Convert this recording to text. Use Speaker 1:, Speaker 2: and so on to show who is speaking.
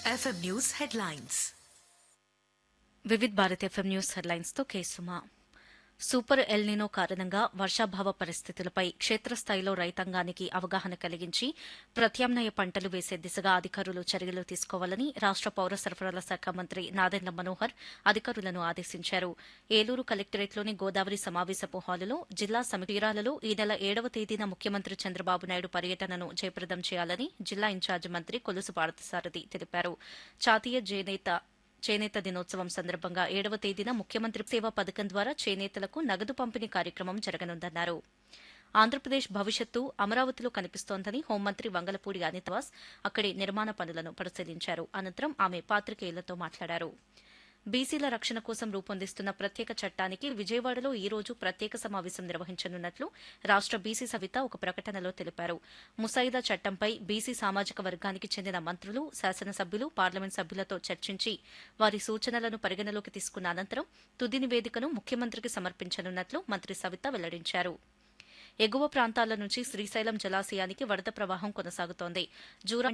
Speaker 1: FM News headlines.
Speaker 2: Vividh Bharat FM news headlines తో కేసుమా super El Niño కారణంగా వర్షాభావ పరిస్థితులపై క్షేత్రస్థాయిలో రైతాంగానికి అవగాహన కలిగించి ప్రత్యామ్నాయ పంటలు వేసే దిశగా అధికారులు చర్యలు తీసుకోవాలని రాష్ట పౌర సరఫరాల శాఖ మంత్రి నాదెండ్ల మనోహర్ అధికారులను ఆదేశించారు ఏలూరు కలెక్టరేట్లోని గోదావరి సమావేశపు హాలులో జిల్లా సమీరాలలో ఈ నెల ఏడవ తేదీన ముఖ్యమంత్రి చంద్రబాబు నాయుడు పర్యటనను జయప్రదం చేయాలని జిల్లా ఇన్ఛార్జి మంత్రి కొలుసు పార్థసారథి తెలిపారు జాతీయ చేనేత చేనేత దినోత్సవం సందర్భంగా ఏడవ తేదీన ముఖ్యమంత్రి సేవా పథకం ద్వారా చేనేతలకు నగదు పంపిణీ కార్యక్రమం జరగనుందన్నారు ఆంధ్రప్రదేశ్ భవిష్యత్తు అమరావతిలో కనిపిస్తోందని హోంమంత్రి వంగలపూడి అనితవాస్ అక్కడి నిర్మాణ పనులను పరిశీలించారు అనంతరం ఆమె పాత్రికేయులతో మాట్లాడారు బీసీల రక్షణ కోసం రూపొందిస్తున్న ప్రత్యేక చట్టానికి విజయవాడలో ఈ రోజు ప్రత్యేక సమావేశం నిర్వహించనున్నట్లు రాష్ట బీసీ సవిత ఒక ప్రకటనలో తెలిపారు ముసాయిదా చట్టంపై బీసీ సామాజిక వర్గానికి చెందిన మంత్రులు శాసనసభ్యులు పార్లమెంట్ సభ్యులతో చర్చించి వారి సూచనలను పరిగణలోకి తీసుకున్న అనంతరం తుది నివేదికను ముఖ్యమంత్రికి సమర్పించనున్నట్లు మంత్రి సవిత వెల్లడించారు ఎగువ ప్రాంతాల నుంచి శ్రీశైలం జలాశయానికి వరద ప్రవాహం కొనసాగుతోంది జూరా